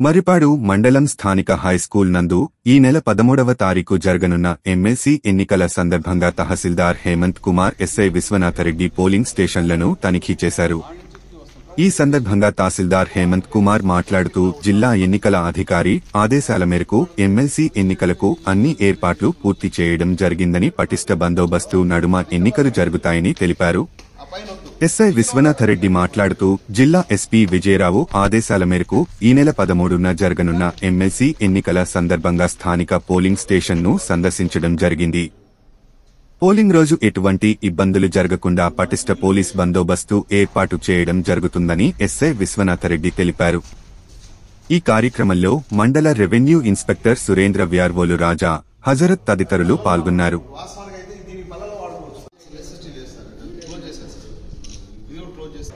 మరిపాడు మండలం స్థానిక హైస్కూల్ నందు ఈ నెల పదమూడవ తారీఖు జరగనున్న ఎమ్మెల్సీ ఎన్నికల సందర్భంగా తహసీల్దార్ హేమంత్ కుమార్ ఎస్ఐ విశ్వనాథరెడ్డి పోలింగ్ స్టేషన్లను తనిఖీ చేశారు ఈ సందర్భంగా తహసీల్దార్ హేమంత్ కుమార్ మాట్లాడుతూ జిల్లా ఎన్నికల అధికారి ఆదేశాల మేరకు ఎమ్మెల్సీ ఎన్నికలకు అన్ని ఏర్పాట్లు పూర్తి చేయడం జరిగిందని పటిష్ట బందోబస్తు నడుమ ఎన్నికలు జరుగుతాయని తెలిపారు ఎస్ఐ విశ్వనాథరెడ్డి మాట్లాడుతూ జిల్లా ఎస్పీ విజయరావు ఆదేశాల మేరకు ఈ నెల పదమూడున జరగనున్న ఎమ్మెల్సీ ఎన్నికల సందర్భంగా స్థానిక పోలింగ్ స్టేషన్ను సందర్శించడం జరిగింది పోలింగ్ రోజు ఎటువంటి ఇబ్బందులు జరగకుండా పటిష్ట పోలీస్ బందోబస్తు ఏర్పాటు చేయడం జరుగుతుందని ఎస్ఐ విశ్వనాథరెడ్డి తెలిపారు ఈ కార్యక్రమంలో మండల రెవెన్యూ ఇన్స్పెక్టర్ సురేంద్ర వ్యార్వోలు రాజా హజరత్ తదితరులు పాల్గొన్నారు వాస్తవానికి అయితే దీని పళ్ళలో వాడుకోవచ్చు ఎస్ఎస్టీ లేదు సార్ క్లోజ్ చేశారు సార్ ఇది కూడా క్లోజ్ చేశారు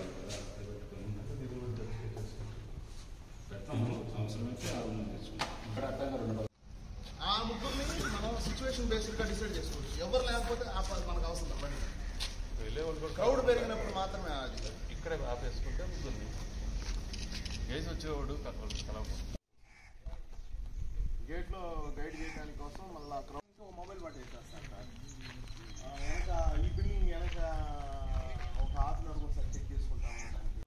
ఆ ముగ్గురిని మనం సిచ్యువేషన్ బేస్డ్ గా డిసైడ్ చేసుకోవచ్చు ఎవరు లేకపోతే ఆ ప- మనకు అవసరం బండి క్రౌడ్ పెరిగినప్పుడు మాత్రమే అది ఇక్కడే ఆపేసుకుంటే ఉంటుంది కేసు వచ్చేవాడు గేట్ లో గైడ్ చేయడానికి కోసం మళ్ళీ క్రౌడ్ మొబైల్ పట్టేస్తారు సార్ ఆ, వెనక ఈ బిల్డింగ్ వెనక ఒక హాఫ్ అన్ అవర్ ఒకసారి చెక్ చేసుకుంటాము దానికి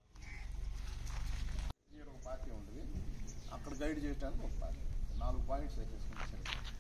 ఇక్కడ ఒక పార్టీ ఉంటుంది అక్కడ గైడ్ చేయడానికి ఒక పార్టీ నాలుగు పాయింట్స్ వేసేసుకుంటే సరే